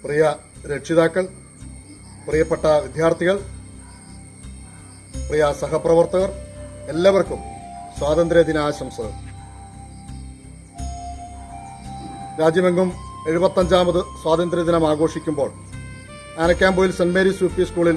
പ്രിയ രക്ഷിതാക്കൾ പ്രിയപ്പെട്ട വിദ്യാർത്ഥികൾ പ്രിയ സഹപ്രവർത്തകർ എല്ലാവർക്കും സ്വാതന്ത്ര്യ ദിനാശംസകൾ രാജ്യമെങ്ങും എഴുപത്തഞ്ചാമത് സ്വാതന്ത്ര്യദിനം ആഘോഷിക്കുമ്പോൾ Anakkampoyil saint Mary's U P സ്കൂളിൽ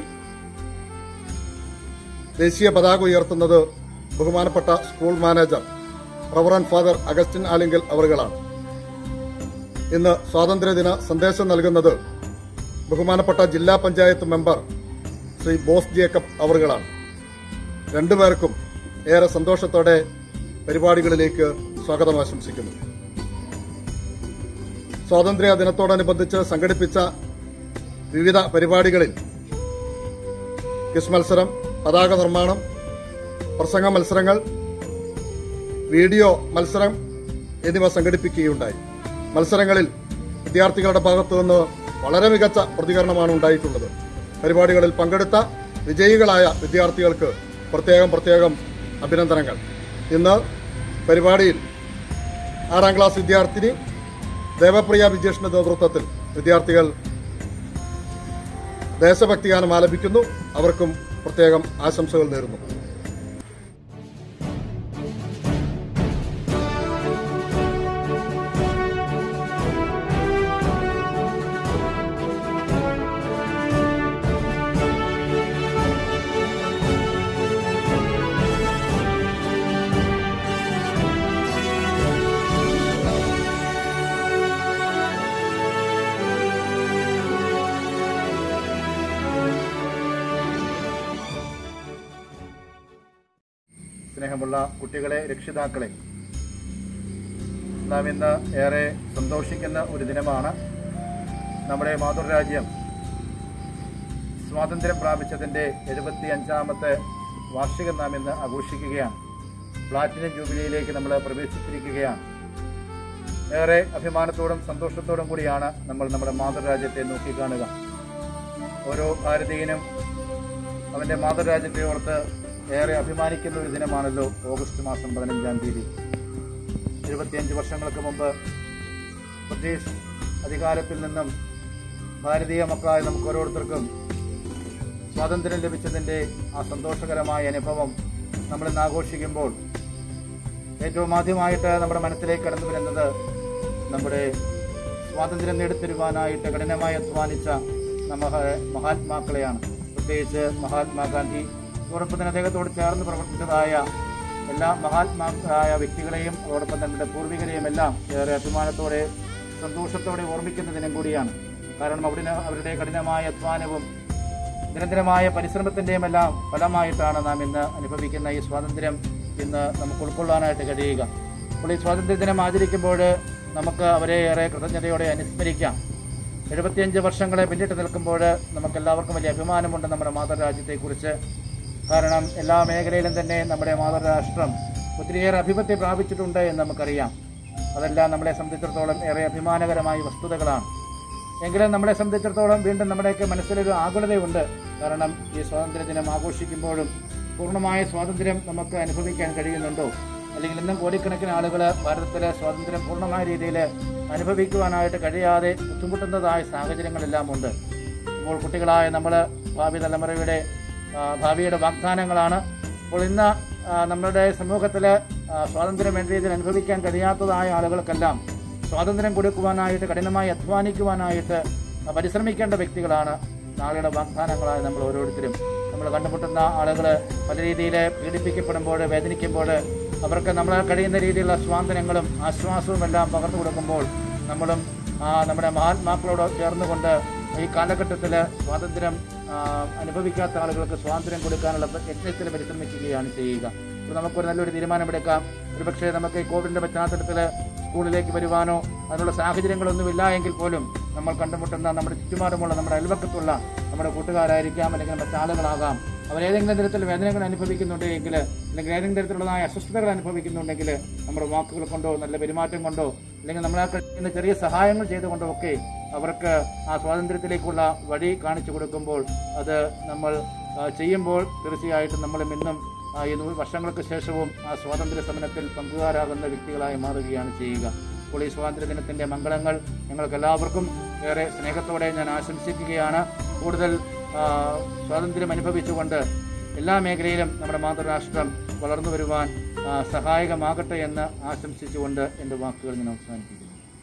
ദേശീയ പതാക ഉയർത്തുന്നത് ബഹുമാനപ്പെട്ട school manager reverend father Augustine Alinkal അവറുകളാണ് ഇന്ന് സ്വാതന്ത്ര്യദിന സന്ദേശം നൽകുന്നത് ബഹുമാനപ്പെട്ട ജില്ലാ പഞ്ചായത്ത് മെമ്പർ ശ്രീ ബോസ് ജേക്കബ് അവറുകളാണ് രണ്ടുപേർക്കും ഏറെ സന്തോഷത്തോടെ പരിപാടികളിലേക്ക് സ്വാഗതം ആശംസിക്കുന്നു സ്വാതന്ത്ര്യ ദിനത്തോടനുബന്ധിച്ച് സംഘടിപ്പിച്ച വിവിധ പരിപാടികളിൽ ക്വിസ് മത്സരം പതാക നിർമ്മാണം പ്രസംഗ മത്സരങ്ങൾ വീഡിയോ മത്സരം എന്നിവ സംഘടിപ്പിക്കുകയുണ്ടായി മത്സരങ്ങളിൽ വിദ്യാർത്ഥികളുടെ ഭാഗത്തു നിന്ന് വളരെ മികച്ച പ്രതികരണമാണ് ഉണ്ടായിട്ടുള്ളത് പരിപാടികളിൽ പങ്കെടുത്ത വിജയികളായ വിദ്യാർത്ഥികൾക്ക് പ്രത്യേകം പ്രത്യേകം അഭിനന്ദനങ്ങൾ ഇന്ന് പരിപാടിയിൽ ആറാം ക്ലാസ് വിദ്യാർത്ഥിനി ദേവപ്രിയ വിജേഷിന്റെ നേതൃത്വത്തിൽ വിദ്യാർത്ഥികൾ ദേശഭക്തിഗാനം ആലപിക്കുന്നു അവർക്കും പ്രത്യേകം ആശംസകൾ നേരുന്നു സ്നേഹമുള്ള കുട്ടികളെ രക്ഷിതാക്കളെ നാം ഇന്ന് ഏറെ സന്തോഷിക്കുന്ന ഒരു ദിനമാണ് നമ്മുടെ മാതൃരാജ്യം സ്വാതന്ത്ര്യം പ്രാപിച്ചതിൻ്റെ എഴുപത്തി അഞ്ചാമത്തെ വാർഷികം നാം ഇന്ന് ആഘോഷിക്കുകയാണ് പ്ലാറ്റിനം ജൂബിലിയിലേക്ക് നമ്മൾ പ്രവേശിച്ചിരിക്കുകയാണ് ഏറെ അഭിമാനത്തോടും സന്തോഷത്തോടും കൂടിയാണ് നമ്മൾ നമ്മുടെ മാതൃരാജ്യത്തെ നോക്കിക്കാണുക ഓരോ ഭാരതീയനും അവന്റെ മാതൃരാജ്യത്തെ ഓർത്ത് ഏറെ അഭിമാനിക്കുന്ന ഒരു ദിനമാണല്ലോ ഓഗസ്റ്റ് മാസം പതിനഞ്ചാം തീയതി എഴുപത്തിയഞ്ച് വർഷങ്ങൾക്ക് മുമ്പ് ബ്രിട്ടീഷ് അധികാരത്തിൽ നിന്നും ഭാരതീയ മക്കളായ നമുക്ക് ഓരോരുത്തർക്കും സ്വാതന്ത്ര്യം ലഭിച്ചതിൻ്റെ ആ സന്തോഷകരമായ അനുഭവം നമ്മളിന്ന് ആഘോഷിക്കുമ്പോൾ ഏറ്റവും ആദ്യമായിട്ട് നമ്മുടെ മനസ്സിലേക്ക് കടന്നു വരുന്നത് നമ്മുടെ സ്വാതന്ത്ര്യം നേടിത്തരുവാനായിട്ട് കഠിനമായി അധ്വാനിച്ച നമ്മുടെ മഹാത്മാക്കളെയാണ് പ്രത്യേകിച്ച് മഹാത്മാഗാന്ധി അതോടൊപ്പം തന്നെ അദ്ദേഹത്തോട് ചേർന്ന് പ്രവർത്തിച്ചതായ എല്ലാ മഹാത്മാക്കളായ വ്യക്തികളെയും അതോടൊപ്പം തന്നെ പൂർവികരെയും എല്ലാം ഏറെ അഭിമാനത്തോടെ സന്തോഷത്തോടെ ഓർമ്മിക്കുന്ന ദിനം കൂടിയാണ് കാരണം അവിടെ അവരുടെ കഠിനമായ അധ്വാനവും നിരന്തരമായ പരിശ്രമത്തിന്റെയും എല്ലാം ഫലമായിട്ടാണ് നാം ഇന്ന് അനുഭവിക്കുന്ന ഈ സ്വാതന്ത്ര്യം ഇന്ന് നമുക്ക് ഉൾക്കൊള്ളാനായിട്ട് കഴിയുക അപ്പോൾ ഈ സ്വാതന്ത്ര്യ ദിനം ആചരിക്കുമ്പോൾ നമുക്ക് അവരെ ഏറെ കൃതജ്ഞതയോടെ അനുസ്മരിക്കാം എഴുപത്തിയഞ്ച് വർഷങ്ങളെ പിന്നിട്ട് നിൽക്കുമ്പോൾ നമുക്ക് എല്ലാവർക്കും വലിയ അഭിമാനമുണ്ട് നമ്മുടെ മാതൃരാജ്യത്തെക്കുറിച്ച് കാരണം എല്ലാ മേഖലയിലും തന്നെ നമ്മുടെ മാതൃരാഷ്ട്രം ഒത്തിരിയേറെ അഭിപത്തി പ്രാപിച്ചിട്ടുണ്ട് എന്ന് നമുക്കറിയാം അതെല്ലാം നമ്മളെ സംബന്ധിച്ചിടത്തോളം ഏറെ അഭിമാനകരമായ വസ്തുതകളാണ് എങ്കിലും നമ്മളെ സംബന്ധിച്ചിടത്തോളം വീണ്ടും നമ്മുടെയൊക്കെ മനസ്സിലൊരു ആകുലതയുണ്ട് കാരണം ഈ സ്വാതന്ത്ര്യ ദിനം ആഘോഷിക്കുമ്പോഴും പൂർണ്ണമായ സ്വാതന്ത്ര്യം നമുക്ക് അനുഭവിക്കാൻ കഴിയുന്നുണ്ടോ അല്ലെങ്കിൽ ഇന്നും കോടിക്കണക്കിന് ആളുകൾ ഭാരതത്തിലെ സ്വാതന്ത്ര്യം പൂർണ്ണമായ രീതിയിൽ അനുഭവിക്കുവാനായിട്ട് കഴിയാതെ ബുദ്ധിമുട്ടുന്നതായ സാഹചര്യങ്ങളെല്ലാം ഉണ്ട് അപ്പോൾ കുട്ടികളായ നമ്മൾ ഭാവി തലമുറയുടെ ആ, ഭാവിയുടെ വാഗ്ദാനങ്ങളാണ് അപ്പോൾ ഇന്ന് ആ, നമ്മുടെ സമൂഹത്തിൽ സ്വാതന്ത്ര്യം വേണ്ട രീതിയിൽ അനുഭവിക്കാൻ കഴിയാത്തതായ ആളുകൾക്കെല്ലാം സ്വാതന്ത്ര്യം കൊടുക്കുവാനായിട്ട് കഠിനമായി അധ്വാനിക്കുവാനായിട്ട് പരിശ്രമിക്കേണ്ട വ്യക്തികളാണ് നാളെയുടെ വാഗ്ദാനങ്ങളായ നമ്മൾ ഓരോരുത്തരും നമ്മൾ കണ്ടുമുട്ടുന്ന ആളുകൾ പല രീതിയിൽ പീഡിപ്പിക്കപ്പെടുമ്പോൾ വേദനിക്കുമ്പോൾ അവർക്ക് നമ്മളെ കഴിയുന്ന രീതിയിലുള്ള സ്വാതന്ത്ര്യങ്ങളും ആശ്വാസവും എല്ലാം പകർന്നു കൊടുക്കുമ്പോൾ നമ്മളും ആ, നമ്മുടെ മഹാത്മാക്കളോട് ചേർന്നുകൊണ്ട് ഈ കാലഘട്ടത്തിൽ സ്വാതന്ത്ര്യം ആ, അനുഭവിക്കാത്ത ആളുകൾക്ക് സ്വാതന്ത്ര്യം കൊടുക്കാനുള്ള യജ്ഞത്തിൽ പരിശ്രമിക്കുകയാണ് ചെയ്യുക അപ്പോൾ നമുക്കൊരു നല്ലൊരു തീരുമാനമെടുക്കാം ഒരുപക്ഷെ നമുക്ക് ഈ കോവിഡിന്റെ പശ്ചാത്തലത്തിൽ സ്കൂളിലേക്ക് വരുവാനോ അതിനുള്ള സാഹചര്യങ്ങളൊന്നുമില്ല എങ്കിൽ പോലും നമ്മൾ കണ്ടുമുട്ടുന്ന നമ്മുടെ ചുറ്റുപാടുമുള്ള നമ്മുടെ അയൽവക്കത്തുള്ള നമ്മുടെ കൂട്ടുകാരായിരിക്കാം അല്ലെങ്കിൽ മറ്റാളുകളാകാം അവരേതെങ്കിലും തരത്തിൽ വേദനകൾ അനുഭവിക്കുന്നുണ്ടെങ്കിൽ അല്ലെങ്കിൽ ഏതെങ്കിലും തരത്തിലുള്ളതായ അസ്വസ്ഥതകൾ അനുഭവിക്കുന്നുണ്ടെങ്കിൽ നമ്മുടെ വാക്കുകൾ കൊണ്ടോ നല്ല പെരുമാറ്റം കൊണ്ടോ അല്ലെങ്കിൽ നമ്മളെ കഴിയുന്ന ചെറിയ സഹായങ്ങൾ ചെയ്തുകൊണ്ടോ ഒക്കെ അവർക്ക് ആ സ്വാതന്ത്ര്യത്തിലേക്കുള്ള വഴി കാണിച്ചു കൊടുക്കുമ്പോൾ അത് നമ്മൾ ആ, ചെയ്യുമ്പോൾ തീർച്ചയായിട്ടും നമ്മളും ഇന്നും ആ, ഈ നൂ- വർഷങ്ങൾക്ക് ശേഷവും ആ സ്വാതന്ത്ര്യ സമരത്തിൽ പങ്കുകാരാകുന്ന വ്യക്തികളായി മാറുകയാണ് ചെയ്യുക അപ്പോൾ ഈ സ്വാതന്ത്ര്യ ദിനത്തിന്റെ മംഗളങ്ങൾ ഞങ്ങൾക്ക് എല്ലാവർക്കും ഏറെ സ്നേഹത്തോടെ ഞാൻ ആശംസിക്കുകയാണ് കൂടുതൽ ആ, സ്വാതന്ത്ര്യം അനുഭവിച്ചുകൊണ്ട് എല്ലാ മേഖലയിലും നമ്മുടെ മാതൃരാഷ്ട്രം വളർന്നു വരുവാൻ ആ, സഹായകമാകട്ടെ എന്ന് ആശംസിച്ചുകൊണ്ട് എൻ്റെ വാക്കുകൾ ഞാൻ അവസാനിപ്പിക്കുന്നു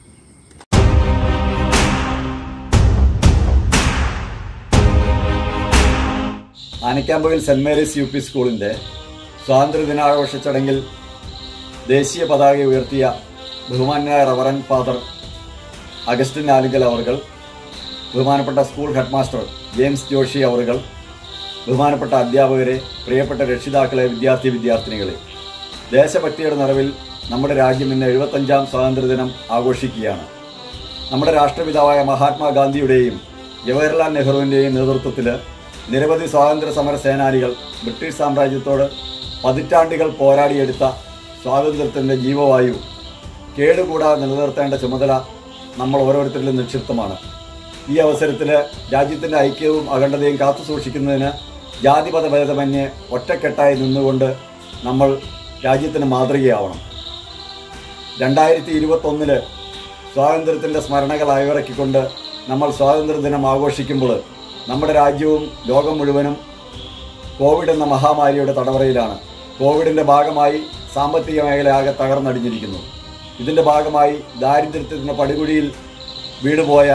Anakkampoyil saint Mary's U P സ്കൂളിന്റെ സ്വാതന്ത്ര്യ ദിനാഘോഷ ചടങ്ങിൽ ദേശീയ പതാക ഉയർത്തിയ ബഹുമാന്യായ റവറൻ ഫാദർ അഗസ്റ്റിൻ ആലുങ്കൽ അവർകൾ ബഹുമാനപ്പെട്ട സ്കൂൾ ഹെഡ്മാസ്റ്റർ ജെയിംസ് ജോഷി അവർകൾ ബഹുമാനപ്പെട്ട അധ്യാപകരെ പ്രിയപ്പെട്ട രക്ഷിതാക്കളെ വിദ്യാർത്ഥി വിദ്യാർത്ഥിനികളെ ദേശഭക്തിയുടെ നിറവിൽ നമ്മുടെ രാജ്യം ഇന്ന് എഴുപത്തഞ്ചാം സ്വാതന്ത്ര്യദിനം ആഘോഷിക്കുകയാണ് നമ്മുടെ രാഷ്ട്രപിതാവായ മഹാത്മാഗാന്ധിയുടെയും ജവഹർലാൽ നെഹ്റുവിൻ്റെയും നേതൃത്വത്തിൽ നിരവധി സ്വാതന്ത്ര്യ സമര സേനാനികൾ ബ്രിട്ടീഷ് സാമ്രാജ്യത്തോട് പതിറ്റാണ്ടുകൾ പോരാടിയെടുത്ത സ്വാതന്ത്ര്യത്തിൻ്റെ ജീവവായു കേടുകൂടാതെ നിലനിർത്തേണ്ട ചുമതല നമ്മൾ ഓരോരുത്തരിലും നിക്ഷിപ്തമാണ് ഈ അവസരത്തിൽ രാജ്യത്തിൻ്റെ ഐക്യവും അഖണ്ഡതയും കാത്തു സൂക്ഷിക്കുന്നതിന് ജാതിപത ഭേദമന്യേ ഒറ്റക്കെട്ടായി നിന്നുകൊണ്ട് നമ്മൾ രാജ്യത്തിന് മാതൃകയാവണം രണ്ടായിരത്തി ഇരുപത്തൊന്നില് സ്വാതന്ത്ര്യത്തിൻ്റെ സ്മരണകൾ അയവിറക്കിക്കൊണ്ട് നമ്മൾ സ്വാതന്ത്ര്യദിനം ആഘോഷിക്കുമ്പോൾ നമ്മുടെ രാജ്യവും ലോകം മുഴുവനും കോവിഡ് എന്ന മഹാമാരിയുടെ തടവറയിലാണ് കോവിഡിൻ്റെ ഭാഗമായി സാമ്പത്തിക മേഖല ആകെ തകർന്നടിഞ്ഞിരിക്കുന്നു ഇതിൻ്റെ ഭാഗമായി ദാരിദ്ര്യത്തിൻ്റെ പടുകുഴിയിൽ വീടുപോയ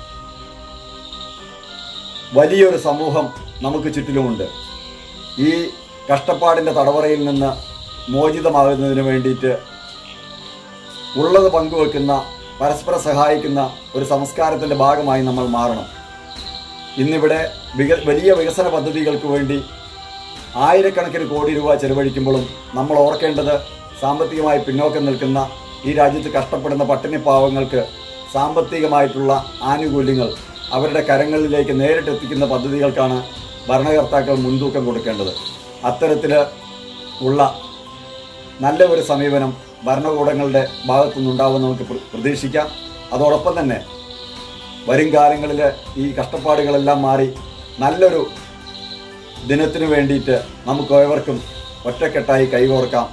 വലിയൊരു സമൂഹം നമുക്ക് ചുറ്റിലുമുണ്ട് ഈ കഷ്ടപ്പാടിൻ്റെ തടവറയിൽ നിന്ന് മോചിതമാകുന്നതിന് വേണ്ടിയിട്ട് ഉള്ളത് പങ്കുവെക്കുന്ന പരസ്പരം സഹായിക്കുന്ന ഒരു സംസ്കാരത്തിൻ്റെ ഭാഗമായി നമ്മൾ മാറണം ഇന്നിവിടെ വിക വലിയ വികസന പദ്ധതികൾക്ക് വേണ്ടി ആയിരക്കണക്കിന് കോടി രൂപ ചെലവഴിക്കുമ്പോഴും നമ്മൾ ഓർക്കേണ്ടത് സാമ്പത്തികമായി പിന്നോക്കം നിൽക്കുന്ന ഈ രാജ്യത്ത് കഷ്ടപ്പെടുന്ന പട്ടിണി പാവങ്ങൾക്ക് സാമ്പത്തികമായിട്ടുള്ള ആനുകൂല്യങ്ങൾ അവരുടെ കരങ്ങളിലേക്ക് നേരിട്ടെത്തിക്കുന്ന പദ്ധതികൾക്കാണ് ഭരണകർത്താക്കൾ മുൻതൂക്കം കൊടുക്കേണ്ടത് അത്തരത്തിൽ ഉള്ള നല്ല ഒരു സമീപനം ഭരണകൂടങ്ങളുടെ ഭാഗത്തുനിന്നുണ്ടാവുമെന്ന് നമുക്ക് പ്ര- പ്രതീക്ഷിക്കാം അതോടൊപ്പം തന്നെ വരും കാലങ്ങളിൽ ഈ കഷ്ടപ്പാടുകളെല്ലാം മാറി നല്ലൊരു ദിനത്തിനു വേണ്ടിയിട്ട് നമുക്ക് ഏവർക്കും ഒറ്റക്കെട്ടായി കൈകോർക്കാം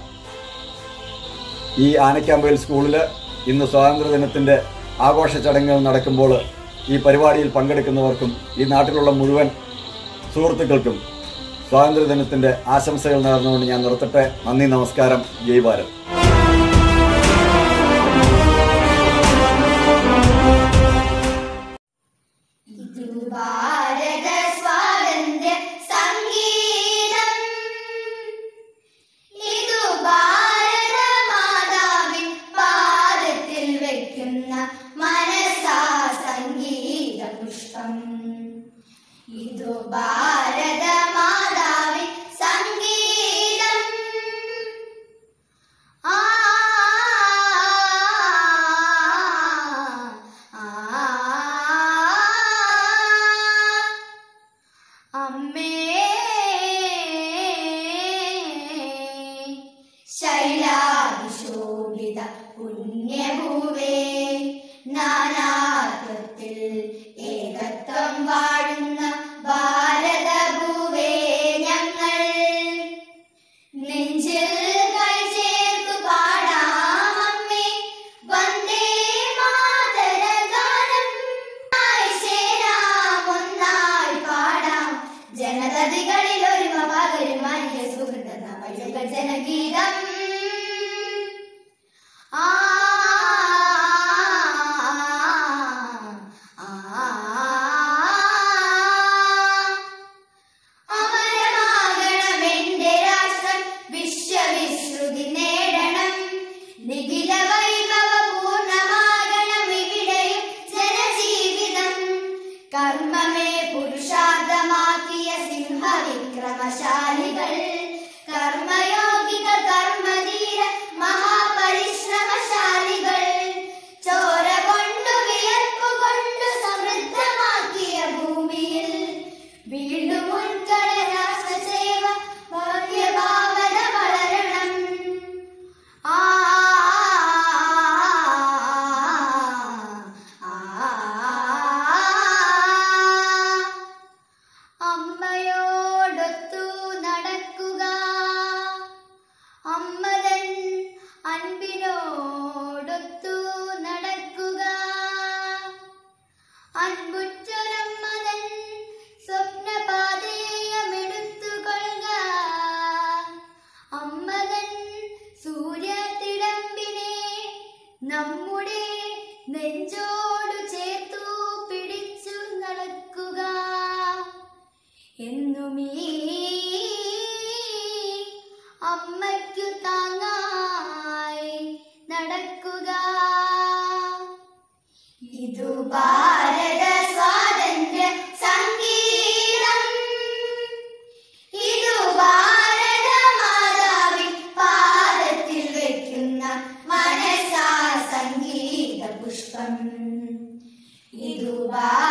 ഈ ആനക്കാമ്പയിൽ സ്കൂളിൽ ഇന്ന് സ്വാതന്ത്ര്യ ദിനത്തിൻ്റെ ആഘോഷ ചടങ്ങുകൾ നടക്കുമ്പോൾ ഈ പരിപാടിയിൽ പങ്കെടുക്കുന്നവർക്കും ഈ നാട്ടിലുള്ള മുഴുവൻ സുഹൃത്തുക്കൾക്കും സ്വാതന്ത്ര്യ ദിനത്തിൻ്റെ ആശംസകൾ നേർന്നുകൊണ്ട് ഞാൻ നിർത്തട്ടെ നന്ദി നമസ്കാരം ജയ് ഭാരത് ഇതു ഭാരത സ്വാതന്ത്ര്യ സംഗീതം ഇതു ഭാരത മാതാവിൻ പാദത്തിൽ വയ്ക്കുന്ന മനസാ സംഗീത പുഷ്പം ഇതു ഭാരത മാതാവിൻ സംഗീതം ആ അമ്മേ ശൈലാഭിശോഭിത പുണ്യഭൂവേ നാനാത്വത്തിൽ ഏകത്വം വാഴുന്ന ഭാരതഭൂവേ ഞങ്ങൾ നെഞ്ചിൽ കൈ ചേർത്തു പാടാം അമ്മേ വന്ദേ മാതര ഗാനം ആയി ചേരാം ഒന്നായി പാടാം ജനതതികളിൽ ഒരുമ പകരും അന്യ സുഹൃത നവയുഗ ജനഗീതം ആ അമരമാകണമെന്റെ രാഷ്ട്രം വിശ്വവിശ്രുതി നേടണം നിഖില വൈഭവ പൂർണ്ണമാകണം ഇവിടെയും ജനജീവിതം കർമ്മമേ പുരുഷാർത്ഥമാക്കിയ സിംഹവിക്രമശാലികൾ കർമ്മയോഗിക കർമ്മധീര മഹാപരിശ്രമശാലികൾ ചോര കൊണ്ടു വിയർപ്പു കൊണ്ടു സമൃദ്ധമാക്കിയ ഭൂമിയിൽ വീണ്ടും ഉത്കട രാഷ്ട്രസേവ ഭവ്യഭാവന വളരണം ആ അമ്മയോടൊത്തു നടന്ന നെഞ്ചോട് ചേർത്തു പിടിച്ചു നടക്കുക എന്നുമീ അമ്മയ്ക്കു താങ്ങായി നടക്കുക ഇതു ഭാരത സ്വാതന്ത്ര്യ സംഗീതം ഇതു ഭാരത മാതാവിൻ പാദത്തിൽ വെക്കുന്ന മനസാ സംഗീത പുഷ്പം ഇതു ഭാരത